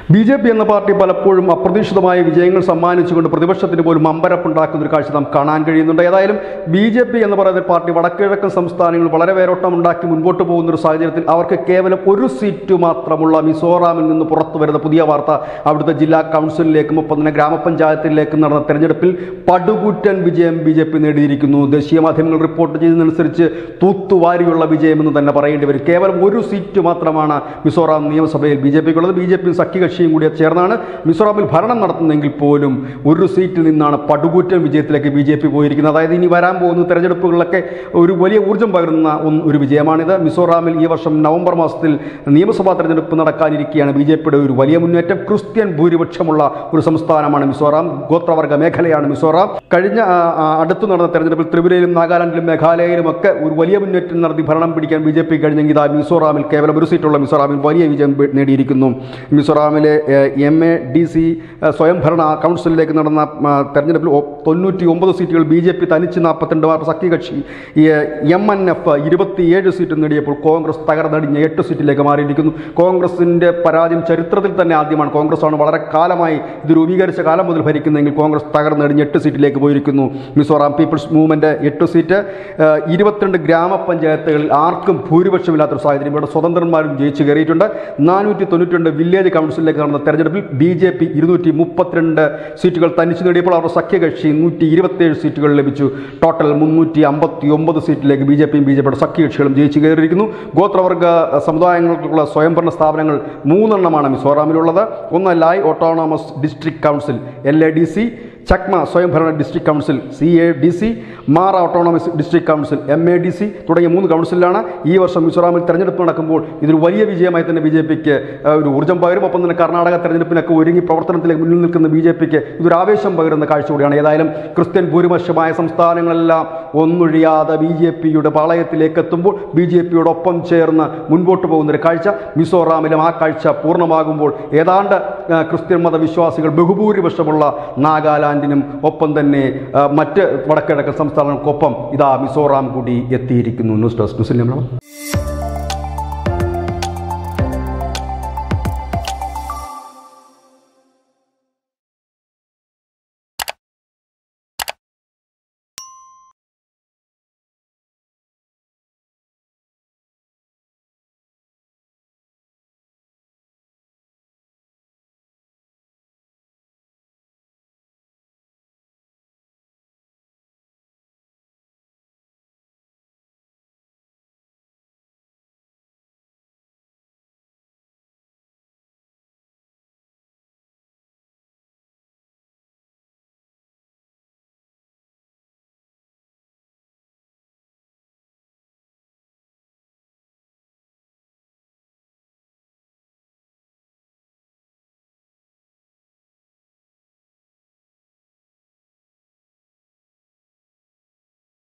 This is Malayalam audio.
ബി ജെ പി എന്ന പാർട്ടി പലപ്പോഴും അപ്രതീക്ഷിതമായ വിജയങ്ങൾ സമ്മാനിച്ചുകൊണ്ട് പ്രതിപക്ഷത്തിന് പോലും അമ്പരപ്പുണ്ടാക്കുന്ന ഒരു കാഴ്ച നാം കാണാൻ കഴിയുന്നുണ്ട് ഏതായാലും ബി ജെ പി എന്ന് പറയുന്ന പാർട്ടി വടക്കിഴക്കൻ സംസ്ഥാനങ്ങളിൽ വളരെ വേരോട്ടം ഉണ്ടാക്കി മുൻപോട്ട് പോകുന്ന ഒരു സാഹചര്യത്തിൽ അവർക്ക് കേവലം ഒരു സീറ്റ് മാത്രമുള്ള മിസോറാമിൽ നിന്ന് പുറത്തു വരുന്ന പുതിയ വാർത്ത അവിടുത്തെ ജില്ലാ കൗൺസിലിലേക്കും ഒപ്പം തന്നെ ഗ്രാമപഞ്ചായത്തിലേക്കും നടന്ന തെരഞ്ഞെടുപ്പിൽ പടുകൂറ്റൻ വിജയം ബി ജെ പി നേടിയിരിക്കുന്നു ദേശീയ മാധ്യമങ്ങൾ റിപ്പോർട്ട് ചെയ്തതനുസരിച്ച് തൂത്തുവാരിയുള്ള വിജയമെന്ന് തന്നെ പറയേണ്ടി വരും കേവലം ഒരു സീറ്റ് മാത്രമാണ് മിസോറാം നിയമസഭയിൽ ബി ജെ പിക്കുള്ളത് ബി ജെ പിയും സഖ്യകക്ഷിയും കൂടി ചേർന്നാണ് മിസോറാമിൽ ഭരണം നടത്തുന്നതെങ്കിൽ പോലും ഒരു സീറ്റിൽ നിന്നാണ് പടുകൂറ്റൻ വിജയത്തിലേക്ക് ബി ജെ പി പോയിരിക്കുന്നത് അതായത് ഇനി വരാൻ പോകുന്ന തെരഞ്ഞെടുപ്പുകളിലൊക്കെ ഒരു വലിയ ഊർജ്ജം പകരുന്ന ഒന്ന് ഒരു വിജയമാണിത് മിസോറാമിൽ ഈ വർഷം നവംബർ മാസത്തിൽ നിയമസഭാ തെരഞ്ഞെടുപ്പ് നടക്കാനിരിക്കുകയാണ് ബി ജെ പിയുടെ ഒരു വലിയ മുന്നേറ്റം ക്രിസ്ത്യൻ ഭൂരിപക്ഷമുള്ള ഒരു സംസ്ഥാനമാണ് മിസോറാം ഗോത്രവർഗ മേഖലയാണ് മിസോറാം കഴിഞ്ഞ ആ, ആ, അടുത്ത് നടന്ന തെരഞ്ഞെടുപ്പിൽ ത്രിപുരയിലും നാഗാലാൻഡിലും മേഘാലയയിലും ഒക്കെ ഒരു വലിയ മുന്നേറ്റം നടത്തി ഭരണം പിടിക്കാൻ ബി ജെ പി കഴിഞ്ഞെങ്കിൽ ഇതാ മിസോറാമിൽ കേവലം ഒരു സീറ്റുള്ള മിസോറാമിൽ വലിയ വിജയം പെ- നേടിയിരിക്കുന്നു മിസോറാമിലെ എം എ ഡി സി സ്വയംഭരണ കൗൺസിലിലേക്ക് നടന്ന ആ, തെരഞ്ഞെടുപ്പിൽ ഒ- തൊണ്ണൂറ്റി ഒമ്പത് സീറ്റുകൾ ബി ജെ പി തനിച്ച് നാൽപ്പത്തിരണ്ട് മാർ സഖ്യകക്ഷി എം എൻ എഫ് ഇരുപത്തിയേഴ് സീറ്റ് നേടിയപ്പോൾ കോൺഗ്രസ് തകർന്നടിഞ്ഞ എട്ട് സീറ്റിലേക്ക് മാറിയിരിക്കുന്നു കോൺഗ്രസിൻ്റെ പരാജയം ചരിത്രത്തിൽ തന്നെ ആദ്യമാണ് കോൺഗ്രസ് ആണ് വളരെ കാലമായി ഇത് രൂപീകരിച്ച കാലം മുതൽ ഭരിക്കുന്നതെങ്കിൽ കോൺഗ്രസ് തകർന്നടിഞ്ഞ് എട്ട് സീറ്റിലേക്ക് പോയിരിക്കുന്നു മിസോറാം പീപ്പിൾസ് മൂവ്മെൻറ്റ് എട്ട് സീറ്റ് ആ, ഇരുപത്തിരണ്ട് ഗ്രാമപഞ്ചായത്തുകളിൽ ആർക്കും ഭൂരിപക്ഷമില്ലാത്തൊരു സാഹചര്യം ഇവിടെ സ്വതന്ത്രന്മാരും ജയിച്ചു കയറിയിട്ടുണ്ട് നാനൂറ്റി തൊണ്ണൂറ്റിരണ്ട് വില്ലേജ് കൗൺസിലിലേക്ക് നടന്ന തെരഞ്ഞെടുപ്പിൽ ബി ജെ പി ഇരുന്നൂറ്റി മുപ്പത്തിരണ്ട് സീറ്റുകൾ തനിച്ച് നേടിയപ്പോൾ അവരുടെ സഖ്യകക്ഷി നൂറ്റി ഇരുപത്തിയേഴ് സീറ്റുകൾ ലഭിച്ചു ടോട്ടൽ മുന്നൂറ്റി അമ്പത്തി ഒമ്പത് സീറ്റിലേക്ക് ബി ജെ പിയും ബി ജെ പിയുടെ സഖ്യകക്ഷികളും ജയിച്ചു കയറിയിരിക്കുന്നു ഗോത്രവർഗ സമുദായങ്ങൾക്കുള്ള സ്വയംഭരണ സ്ഥാപനങ്ങൾ മൂന്നെണ്ണമാണ് മിസോറാമിലുള്ളത് ഒന്ന് Lai autonomous district council L A D C Chakma സ്വയംഭരണ district council C A D C Mara autonomous district council M A D C തുടങ്ങിയ മൂന്ന് കൗൺസിലാണ് ഈ വർഷം മിസോറാമിൽ തെരഞ്ഞെടുപ്പ് നടക്കുമ്പോൾ ഇതൊരു വലിയ വിജയമായി തന്നെ ബി ജെ പിക്ക് ഒരു ഊർജ്ജം പകരും ഒപ്പം തന്നെ കർണാടക തെരഞ്ഞെടുപ്പിനൊക്കെ ഒരുങ്ങി പ്രവർത്തനത്തിലേക്ക് മുന്നിൽ നിൽക്കുന്ന ബി ജെ പിക്ക് ഇതൊരു ആവേശം പകരുന്ന കാഴ്ച കൂടിയാണ് ഏതായാലും ക്രിസ്ത്യൻ ഭൂരിപക്ഷമായ സംസ്ഥാനങ്ങളെല്ലാം ഒന്നൊഴിയാതെ ബി ജെ പിയുടെ പാളയത്തിലേക്ക് എത്തുമ്പോൾ ബി ജെ പിയോടൊപ്പം ചേർന്ന് മുൻപോട്ട് പോകുന്നൊരു കാഴ്ച മിസോറാമിലും ആ കാഴ്ച പൂർണ്ണമാകുമ്പോൾ ഏതാണ്ട് ആ, ക്രിസ്ത്യൻ മതവിശ്വാസികൾ ബഹുഭൂരിപക്ഷമുള്ള നാഗാലാൻഡിനും ഒപ്പം തന്നെ ആ, മറ്റ് വടക്കിഴക്കൻ സംസ്ഥാനങ്ങൾക്കൊപ്പം ഇതാ മിസോറാം കൂടി എത്തിയിരിക്കുന്നു ന്യൂസ് ഡെസ്ക് മുസ്ലിം